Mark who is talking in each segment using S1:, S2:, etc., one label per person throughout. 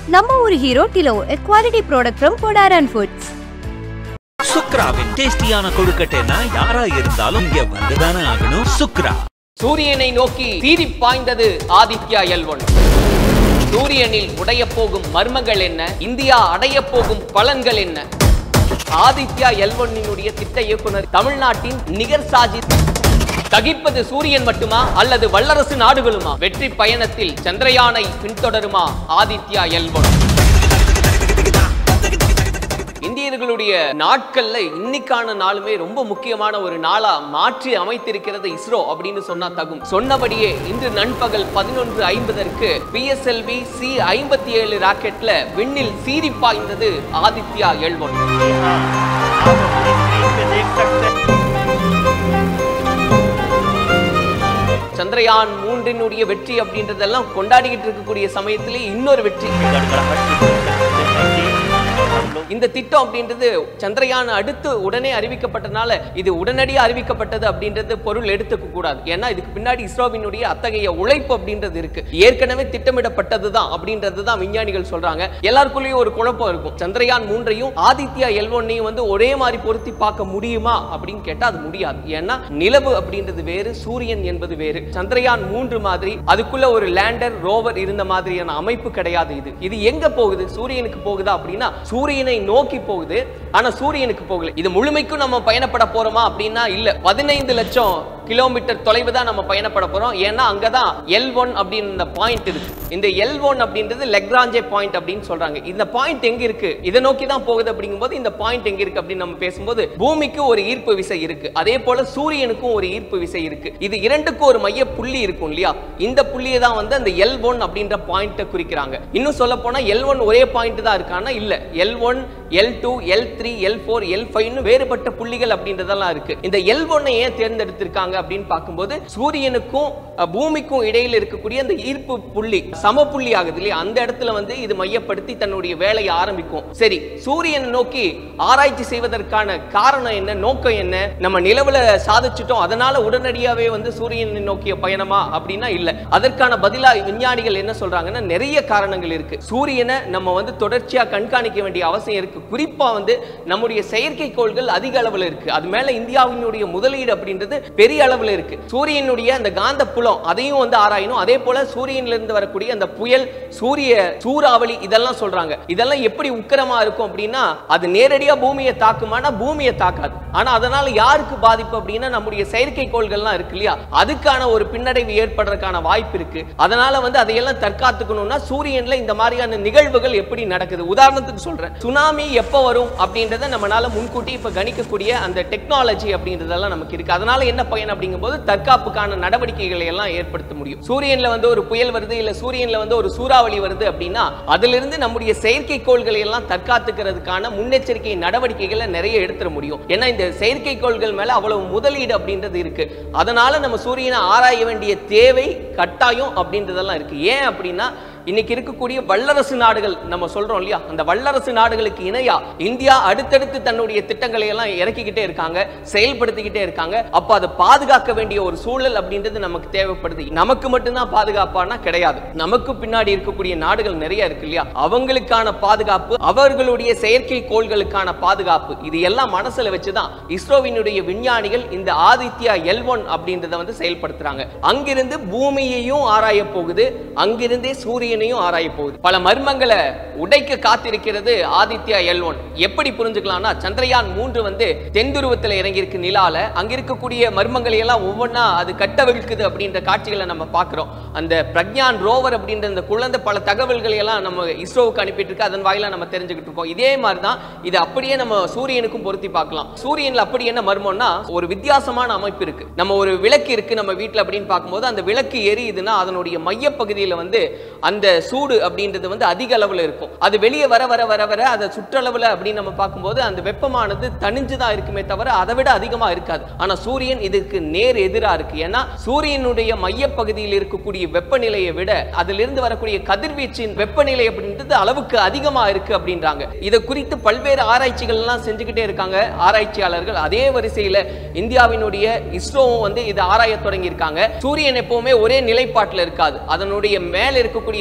S1: நம்ம ஒரு ஹீரோ டிலோ a quality product from Podaran Foods.
S2: சுக்ராவின் டேஸ்டியான கொழுக்கட்டைனா யாரா இருந்தாலும் இங்க வந்துதானே ஆகணும் சுக்ரா
S3: சூரியனை நோக்கி சீறி பாய்ந்தது ஆதித்யா எல்வன் சூரியனில் உடையப் போகும் மர்மங்கள் என்ன இந்தியா அடையப் போகும் பலன்கள் என்ன ஆதித்யா எல்வனினுடைய திட்ட இயக்குனர் தமிழ்நாட்டின் நிகர் சாஜித் தகிப்பது சூரியன் மட்டுமா அல்லது வல்லரசு நாடுகளுமா வெற்றி பயணத்தில் சந்திரயானை பின்தொடருமா ஆதித்யா எல்வன் இந்தியர்களுடைய நாட்கள்ல இன்னைக்கான நாளுமே ரொம்ப முக்கியமான ஒரு நாளா மாற்றி அமைத்திருக்கிறது இஸ்ரோ அப்படின்னு சொன்னா தகும் சொன்னபடியே இன்று நண்பகல் பதினொன்று ஐம்பதற்கு பிஎஸ்எல்வி சி ஐம்பத்தி ஏழு ராக்கெட்ல விண்ணில் சீறி பாய்ந்தது ஆதித்யா எல்வன் சந்திரயான் மூன்றினுடைய வெற்றி அப்படின்றதெல்லாம் கொண்டாடிக்கிட்டு இருக்கக்கூடிய சமயத்திலே இன்னொரு வெற்றி இந்த திட்டம் அப்படின்றது சந்திரயான் அடுத்து உடனே அறிவிக்கப்பட்டனால இது உடனடியாக அறிவிக்கப்பட்டது அப்படின்றது பொருள் எடுத்துக்க கூடாது ஏன்னா இதுக்கு பின்னாடி இஸ்ரோவினுடைய அத்தகைய உழைப்பு அப்படின்றது இருக்கு ஏற்கனவே திட்டமிடப்பட்டது தான் அப்படின்றது தான் விஞ்ஞானிகள் சொல்றாங்க எல்லாருக்குள்ளேயும் ஒரு குழப்பம் இருக்கும் சந்திரயான் மூன்றையும் ஆதித்யா எல்வொன்னையும் வந்து ஒரே மாதிரி பொருத்தி பார்க்க முடியுமா அப்படின்னு கேட்டா அது முடியாது ஏன்னா நிலவு அப்படின்றது வேறு சூரியன் என்பது வேறு சந்திரயான் மூன்று மாதிரி அதுக்குள்ள ஒரு லேண்டர் ரோவர் இருந்த மாதிரியான அமைப்பு கிடையாது இது இது எங்க போகுது சூரியனுக்கு போகுதா அப்படின்னா சூரியனை நோக்கி போகுது ஆனா சூரியனுக்கு போகல இது முழுமைக்கும் நம்ம பயணப்பட போறோமா அப்படின்னா இல்ல பதினைந்து லட்சம் கிலோமீட்டர் தொலைவு தான் நம்ம பயணப்பட போறோம் ஏன்னா அங்கதான் எல் ஒன் அப்படின்னு பாயிண்ட் இருக்கு இந்த எல் ஒன் அப்படின்றது லெக்ராஞ்சே பாயிண்ட் அப்படின்னு சொல்றாங்க இந்த பாயிண்ட் எங்க இருக்கு இதை நோக்கி தான் போகுது அப்படிங்கும்போது இந்த பாயிண்ட் எங்க இருக்கு அப்படின்னு நம்ம பேசும்போது பூமிக்கு ஒரு ஈர்ப்பு விசை இருக்கு அதே போல சூரியனுக்கும் ஒரு ஈர்ப்பு விசை இருக்கு இது இரண்டுக்கும் ஒரு மைய புள்ளி இருக்கும் இல்லையா இந்த புள்ளியை தான் வந்து அந்த எல் ஒன் அப்படின்ற பாயிண்ட்டை குறிக்கிறாங்க இன்னும் சொல்ல போனா எல் ஒன் ஒரே பாயிண்ட் தான் இருக்கானா இல்ல L one L two L three L four L ஃபைவ்னு வேறுபட்ட புள்ளிகள் அப்படின்றதெல்லாம் இருக்கு இந்த எல் ஒன்னை ஏன் தேர்ந்தெடுத்திருக்காங்க அப்படின்னு பார்க்கும்போது சூரியனுக்கும் அஹ், பூமிக்கும் இடையில் இருக்கக்கூடிய அந்த ஈர்ப்பு புள்ளி சம புள்ளி ஆகுது இல்லையா அந்த இடத்துல வந்து இது மையப்படுத்தி தன்னுடைய வேலையை ஆரம்பிக்கும் சரி சூரியனை நோக்கி ஆராய்ச்சி செய்வதற்கான காரணம் என்ன நோக்கம் என்ன நம்ம நிலவுல சாதிச்சிட்டோம் அதனால உடனடியாவே வந்து சூரியனை நோக்கிய பயணமா அப்படின்னா இல்ல அதற்கான பதிலா விஞ்ஞானிகள் என்ன சொல்றாங்கன்னா நிறைய காரணங்கள் இருக்கு சூரியனை நம்ம வந்து தொடர்ச்சியா கண்காணிக்க வேண்டிய அவசியம் இருக்கு குறிப்பா வந்து நம்முடைய செயற்கைக்கோள்கள் அதிக அளவுல இருக்கு அது மேல இந்தியாவினுடைய முதலீடு அப்படின்றது பெரிய அளவுல இருக்கு சூரியனுடைய அந்த காந்த புலம் அதையும் வந்து ஆராயணும் அதே போல சூரியன்ல இருந்து வரக்கூடிய அந்த புயல் சூரிய சூறாவளி இதெல்லாம் சொல்றாங்க இதெல்லாம் எப்படி உக்கிரமா இருக்கும் அப்படின்னா அது நேரடியா பூமியை தாக்குமானா பூமியை தாக்காது ஆனா அதனால யாருக்கு பாதிப்பு அப்படின்னா நம்முடைய செயற்கைக்கோள்கள்லாம் இருக்கு இல்லையா அதுக்கான ஒரு பின்னடைவு ஏற்படுறதுக்கான வாய்ப்பு இருக்கு அதனால வந்து அதையெல்லாம் தற்காத்துக்கணும்னா சூரியன்ல இந்த மாதிரியான நிகழ்வுகள் எப்படி நடக்குது உதாரணத்துக்கு சொல்றேன் சுனாமி எப்போ வரும் அப்படின்றத நம்மளால முன்கூட்டி இப்ப கணிக்கக்கூடிய அந்த டெக்னாலஜி அப்படின்றதெல்லாம் நமக்கு இருக்கு அதனால என்ன பயன் அப்படிங்கும்போது தற்காப்புக்கான நடவடிக்கைகளை எல்லாம் ஏற்படுத்த முடியும் சூரியன்ல வந்து ஒரு புயல் வருது இல்ல சூரியன்ல வந்து ஒரு சூறாவளி வருது அப்படின்னா அதிலிருந்து நம்முடைய செயற்கைக்கோள்களை எல்லாம் தற்காத்துக்கிறதுக்கான முன்னெச்சரிக்கை நடவடிக்கைகளை நிறைய எடுத்துட முடியும் ஏன்னா இந்த செயற்கைக்கோள்கள் மேல அவ்வளவு முதலீடு அப்படின்றது இருக்கு அதனால நம்ம சூரியனை ஆராய வேண்டிய தேவை கட்டாயம் அப்படின்றதெல்லாம் இருக்கு ஏன் அப்படின்னா இன்னைக்கு இருக்கக்கூடிய வல்லரசு நாடுகள் நம்ம சொல்றோம் இல்லையா அந்த வல்லரசு நாடுகளுக்கு இணையா இந்தியா அடுத்தடுத்து தன்னுடைய திட்டங்களை எல்லாம் இறக்கிக்கிட்டே இருக்காங்க செயல்படுத்திக்கிட்டே இருக்காங்க அப்ப அதை பாதுகாக்க வேண்டிய ஒரு சூழல் அப்படின்றது நமக்கு தேவைப்படுது நமக்கு மட்டும்தான் பாதுகாப்பானா கிடையாது நமக்கு பின்னாடி இருக்கக்கூடிய நாடுகள் நிறைய இருக்கு இல்லையா அவங்களுக்கான பாதுகாப்பு அவர்களுடைய செயற்கை கோள்களுக்கான பாதுகாப்பு இது எல்லாம் மனசுல வச்சுதான் இஸ்ரோவினுடைய விஞ்ஞானிகள் இந்த ஆதித்யா எல் ஒன் அப்படின்றத வந்து செயல்படுத்துறாங்க அங்கிருந்து பூமியையும் ஆராய போகுது அங்கிருந்தே சூரியனையும் ஆராய போகுது பல மர்மங்களை உடைக்க காத்திருக்கிறது ஆதித்யா எல் ஒன் எப்படி புரிஞ்சுக்கலாம்னா சந்திரயான் மூன்று வந்து தென் துருவத்துல இறங்கி இருக்கு நிலால அங்க இருக்கக்கூடிய மர்மங்களை எல்லாம் ஒவ்வொன்றா அது கட்டவிழ்க்குது அப்படின்ற காட்சிகளை நம்ம பார்க்கிறோம் அந்த பிரக்ஞான் ரோவர் அப்படின்ற அந்த குழந்தை பல தகவல்களை எல்லாம் நம்ம இஸ்ரோவுக்கு அனுப்பிட்டு இருக்கு அதன் வாயிலா நம்ம தெரிஞ்சுக்கிட்டு இருக்கோம் இதே மாதிரி தான் இது அப்படியே நம்ம சூரியனுக்கும் பொருத்தி பார்க்கலாம் சூரியன்ல அப்படி என்ன மர்மம்னா ஒரு வித்தியாசமான அமைப்பு இருக்கு நம்ம ஒரு விளக்கு இருக்கு நம்ம வீட்ல அப்படின்னு பார்க்கும்போது அந்த விளக்கு எரியுதுன்னா அதனுடைய மையப்பகுதியில வந்து அந்த சூடு அப்படின்றது வந்து அதிக அளவுல இருக்கும் அது வெளியே வர வர வர வர அதை சுற்றளவுல அப்படின்னு நம்ம பார்க்கும்போது அந்த வெப்பமானது தணிஞ்சுதான் இருக்குமே தவிர அதை விட அதிகமா இருக்காது ஆனா சூரியன் இதுக்கு நேர் எதிரா இருக்கு ஏன்னா சூரியனுடைய மையப்பகுதியில் இருக்கக்கூடிய வெப்பநிலையை விட அதிலிருந்து வரக்கூடிய கதிர்வீச்சின் வெப்பநிலை அப்படின்றது அளவுக்கு அதிகமா இருக்கு அப்படின்றாங்க இதை குறித்து பல்வேறு ஆராய்ச்சிகள் எல்லாம் செஞ்சுக்கிட்டே இருக்காங்க ஆராய்ச்சியாளர்கள் அதே வரிசையில இந்தியாவினுடைய இஸ்ரோவும் வந்து இதை ஆராய தொடங்கி இருக்காங்க சூரியன் எப்பவுமே ஒரே நிலைப்பாட்டில் இருக்காது அதனுடைய மேல இருக்கக்கூடிய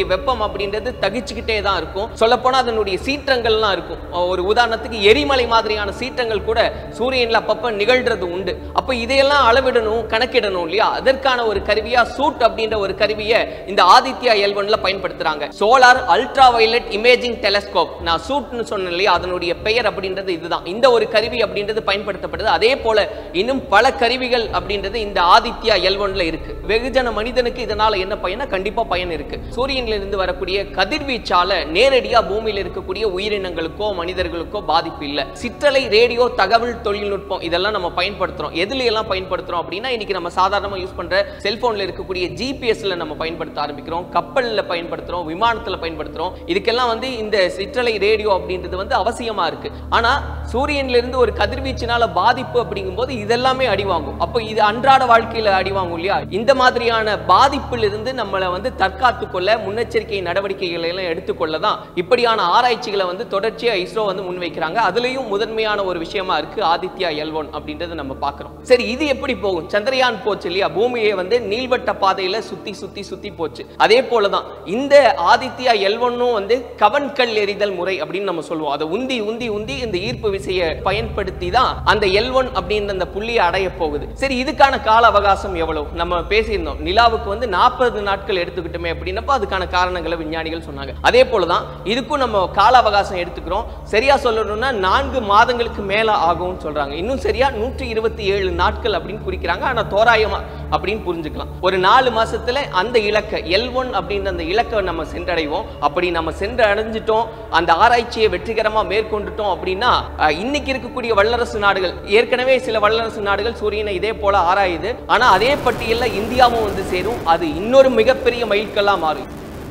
S3: வெப்பம் அப்படின்றது தகிச்சுக்கிட்டே தான் இருக்கும் சொல்லப்போனா அதனுடைய சீற்றங்கள்லாம் இருக்கும் ஒரு உதாரணத்துக்கு எரிமலை மாதிரியான சீற்றங்கள் கூட சூரியன்ல அப்பப்ப நிகழ்றது உண்டு அப்ப இதையெல்லாம் அளவிடணும் கணக்கிடணும் இல்லையா அதற்கான ஒரு கருவியா சூட் அப்படின்ற ஒரு கருவியை இந்த ஆதித்யா எல்வன்ல பயன்படுத்துறாங்க solar ultra violet imaging telescope நான் சூட்னு சொன்னேன் இல்லையா அதனுடைய பெயர் அப்படின்றது இதுதான் இந்த ஒரு கருவி அப்படின்றது பயன்படுத்தப்படுது அதே போல இன்னும் பல கருவிகள் அப்படின்றது இந்த ஆதித்யா எல்வன்ல இருக்கு வெகுஜன மனிதனுக்கு இதனால என்ன பயனா கண்டிப்பா பயன் இருக்கு சூரியன்ல இருந்து வரக்கூடிய கதிர்வீச்சால நேரடியா பூமியில இருக்கக்கூடிய உயிரினங்களுக்கோ மனிதர்களுக்கோ பாதிப்பு இல்ல சிற்றலை ரேடியோ தகவல் தொழில்நுட்பம் இதெல்லாம் நம்ம பயன்படுத்துறோம் எதுல எல்லாம் பயன்படுத்துறோம் அப்படின்னா இன்னைக்கு நம்ம சாதாரணமா யூஸ் பண்ற செல்போன்ல இருக்கக்கூடிய ஜிபிஎஸ்ல நம்ம பயன்படுத்த ஆரம்பிக்கிறோம் கப்பல்ல பயன்படுத்துறோம் விமானத்துல பயன்படுத்துறோம் இதுக்கெல்லாம் வந்து இந்த சிற்றலை ரேடியோ அப்படின்றது வந்து அவசியமா இருக்கு ஆனா சூரியன்ல இருந்து ஒரு கதிர்வீச்சினால பாதிப்பு அப்படிங்கும்போது இதெல்லாமே அடிவாங்கும் அப்போ இது அன்றாட வாழ்க்கையில அடிவாங்கும் இல்லையா இந்த மாதிரியான பாதிப்பில் இருந்து நம்மளை வந்து தற்காத்து கொள்ள முன்னெச்சரிக்கை நடவடிக்கைகளை எல்லாம் எடுத்துக்கொள்ள தான் இப்படியான ஆராய்ச்சிகளை வந்து தொடர்ச்சியா இஸ்ரோ வந்து முன்வைக்கிறாங்க அதுலயும் முதன்மையான ஒரு விஷயமா இருக்கு ஆதித்யா எல் ஒன் அப்படின்றத நம்ம பார்க்கிறோம் சரி இது எப்படி போகும் சந்திரயான் போச்சு இல்லையா பூமியை வந்து நீள்வட்ட பாதையில சுத்தி சுத்தி சுத்தி போச்சு அதே போலதான் இந்த ஆதித்யா எல் ஒன்னும் வந்து கவன்கல் எறிதல் முறை அப்படின்னு நம்ம சொல்லுவோம் அதை உந்தி உந்தி உந்தி இந்த ஈர்ப்பு விசையை பயன்படுத்தி தான் அந்த எல் ஒன் அப்படின்ற அந்த புள்ளியை அடைய போகுது சரி இதுக்கான கால அவகாசம் எவ்வளவு நம்ம பேசியிருந்தோம் நிலாவுக்கு வந்து நாற்பது நாட்கள் எடுத்துக்கிட்டோமே அப்படின்னப்போ அதுக்கான காரணங்களை விஞ்ஞானிகள் சொன்னாங்க அதே போலதான் இதுக்கும் நம்ம கால அவகாசம் எடுத்துக்கிறோம் சரியா சொல்லணும்னா நான்கு மாதங்களுக்கு மேல ஆகும்னு சொல்றாங்க இன்னும் சரியா நூற்றி இருபத்தி ஏழு நாட்கள் அப்படின்னு குறிக்கிறாங்க ஆனா தோராயமா அப்படின்னு புரிஞ்சுக்கலாம் ஒரு நாலு மாசத்துல அந்த இலக்கை எல் ஒன் அப்படின்ற அந்த இலக்கை நம்ம சென்றடைவோம் அப்படி நம்ம சென்று அடைஞ்சிட்டோம் அந்த ஆராய்ச்சியை வெற்றிகரமா மேற்கொண்டுட்டோம் அப்படின்னா அஹ், இன்னைக்கு இருக்கக்கூடிய வல்லரசு நாடுகள் ஏற்கனவே சில வல்லரசு நாடுகள் சூரியனை இதே போல ஆராயுது ஆனா அதே பட்டியல்ல இந்தியாவும் வந்து சேரும் அது இன்னொரு மிகப்பெரிய மைல்கல்லா மாறும்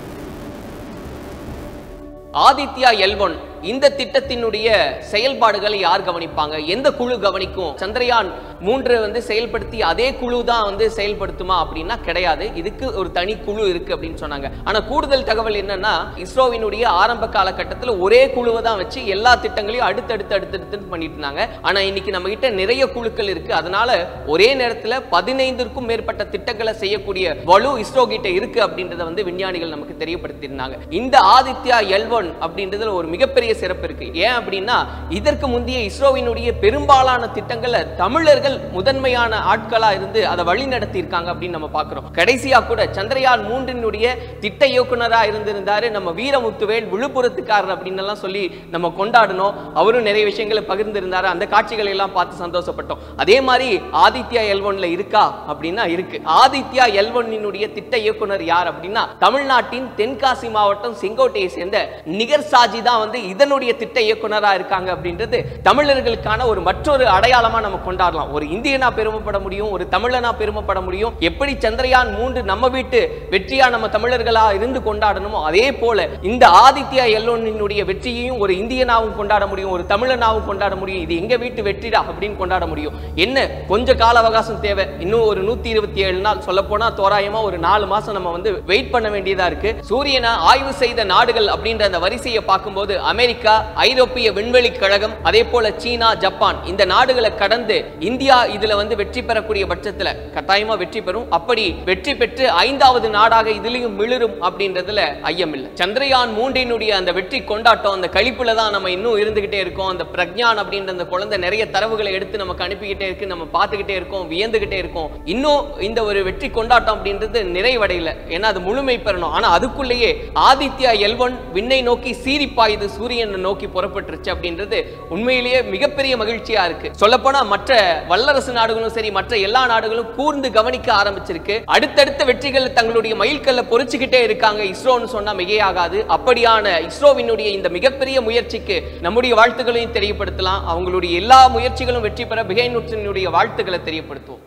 S3: ஆதித்யா எல் ஒன் இந்த திட்டத்தினுடைய செயல்பாடுகளை யார் கவனிப்பாங்க எந்த குழு கவனிக்கும் சந்திரயான் மூன்று வந்து செயல்படுத்தி அதே குழு தான் வந்து செயல்படுத்துமா அப்படின்னா கிடையாது இதுக்கு ஒரு தனி குழு இருக்கு அப்படின்னு சொன்னாங்க ஆனா கூடுதல் தகவல் என்னன்னா இஸ்ரோவினுடைய ஆரம்ப காலகட்டத்தில் ஒரே குழுவை தான் வச்சு எல்லா திட்டங்களையும் அடுத்தடுத்து அடுத்தடுத்து பண்ணிட்டு இருந்தாங்க ஆனா இன்னைக்கு நம்ம கிட்ட நிறைய குழுக்கள் இருக்கு அதனால ஒரே நேரத்துல பதினைந்திற்கும் மேற்பட்ட திட்டங்களை செய்யக்கூடிய வலு இஸ்ரோ கிட்ட இருக்கு அப்படின்றத வந்து விஞ்ஞானிகள் நமக்கு தெரியப்படுத்தியிருந்தாங்க இந்த ஆதித்யா எல் ஒன் அப்படின்றதுல ஒரு மிகப்பெரிய சிறப்பு இருக்கு ஏன் அப்படின்னா இதற்கு முந்தைய இஸ்ரோவினுடைய பெரும்பாலான திட்டங்களை தமிழர்கள் முதன்மையான ஆட்களா இருந்து அதை வழி நடத்தி இருக்காங்க அப்படின்னு நம்ம பார்க்கிறோம் கடைசியா கூட சந்திரயான் மூன்றினுடைய திட்ட இயக்குனரா இருந்திருந்தாரு நம்ம வீரமுத்துவேல் விழுப்புரத்துக்காரர் அப்படின்னு எல்லாம் சொல்லி நம்ம கொண்டாடணும் அவரும் நிறைய விஷயங்களை பகிர்ந்திருந்தாரு அந்த காட்சிகளை எல்லாம் பார்த்து சந்தோஷப்பட்டோம் அதே மாதிரி ஆதித்யா எல் ஒன்ல இருக்கா அப்படின்னா இருக்கு ஆதித்யா எல் ஒன்னினுடைய திட்ட இயக்குனர் யார் அப்படின்னா தமிழ்நாட்டின் தென்காசி மாவட்டம் செங்கோட்டையை சேர்ந்த நிகர் சாஜி தான் வந்து இதனுடைய திட்ட இயக்குனரா இருக்காங்க அப்படின்றது தமிழர்களுக்கான ஒரு மற்றொரு அடையாளமா நம்ம கொண்டாடலாம் ஒரு இந்தியனா பெருமைப்பட முடியும் ஒரு தமிழனா பெருமைப்பட முடியும் எப்படி சந்திரயான் மூன்று நம்ம வீட்டு வெற்றியா நம்ம தமிழர்களா இருந்து கொண்டாடணுமோ அதே போல இந்த ஆதித்யா எல்லோனினுடைய வெற்றியையும் ஒரு இந்தியனாவும் கொண்டாட முடியும் ஒரு தமிழனாவும் கொண்டாட முடியும் இது எங்க வீட்டு வெற்றிடா அப்படின்னு கொண்டாட முடியும் என்ன கொஞ்சம் கால அவகாசம் தேவை இன்னும் ஒரு நூத்தி இருபத்தி ஏழு நாள் சொல்ல போனா தோராயமா ஒரு நாலு மாசம் நம்ம வந்து வெயிட் பண்ண வேண்டியதா இருக்கு சூரியனை ஆய்வு செய்த நாடுகள் அப்படின்ற அந்த வரிசையை பார்க்கும்போது அமெரிக்கா ஐரோப்பிய விண்வெளி கழகம் அதே போல சீனா ஜப்பான் இந்த நாடுகளை கடந்து இந்தியா இதுல வந்து வெற்றி பெறக்கூடிய பட்சத்துல கட்டாயமா வெற்றி பெறும் அப்படி வெற்றி பெற்று ஐந்தாவது நாடாக இதுலயும் மிளிரும் அப்படின்றதுல ஐயம் இல்லை சந்திரயான் மூன்றினுடைய அந்த வெற்றி கொண்டாட்டம் அந்த கழிப்புல தான் நம்ம இன்னும் இருந்துகிட்டே இருக்கோம் அந்த பிரக்ஞான் அப்படின்ற அந்த குழந்தை நிறைய தரவுகளை எடுத்து நமக்கு அனுப்பிக்கிட்டே இருக்கு நம்ம பார்த்துக்கிட்டே இருக்கோம் வியந்துகிட்டே இருக்கோம் இன்னும் இந்த ஒரு வெற்றி கொண்டாட்டம் அப்படின்றது நிறைவடையல ஏன்னா அது முழுமை பெறணும் ஆனா அதுக்குள்ளேயே ஆதித்யா எல்வன் விண்ணை நோக்கி சீறி பாயுது சூரியனை நோக்கி புறப்பட்டுருச்சு அப்படின்றது உண்மையிலேயே மிகப்பெரிய மகிழ்ச்சியா இருக்கு சொல்லப்போனா மற்ற வல்லரசு நாடுகளும் சரி மற்ற எல்லா நாடுகளும் கூர்ந்து கவனிக்க ஆரம்பிச்சிருக்கு அடுத்தடுத்த வெற்றிகள் தங்களுடைய மைல்கல்ல பொறிச்சுக்கிட்டே இருக்காங்க இஸ்ரோன்னு சொன்னா மிகையாகாது அப்படியான இஸ்ரோவினுடைய இந்த மிகப்பெரிய முயற்சிக்கு நம்முடைய வாழ்த்துக்களையும் தெரியப்படுத்தலாம் அவங்களுடைய எல்லா முயற்சிகளும் வெற்றி பெற பிகைநூற்றினுடைய வாழ்த்துக்களை தெரியப்படுத்துவோம்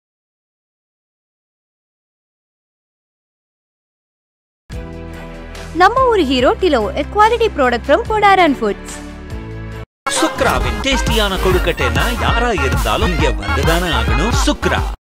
S1: நம்ம ஊர் ஹீரோ டிலோ a quality product from Podaran Foods.
S2: சுக்ராவின் டேஸ்டியான கொழுக்கட்டைனா யாரா இருந்தாலும் இங்க வந்துதானே ஆகணும் சுக்ரா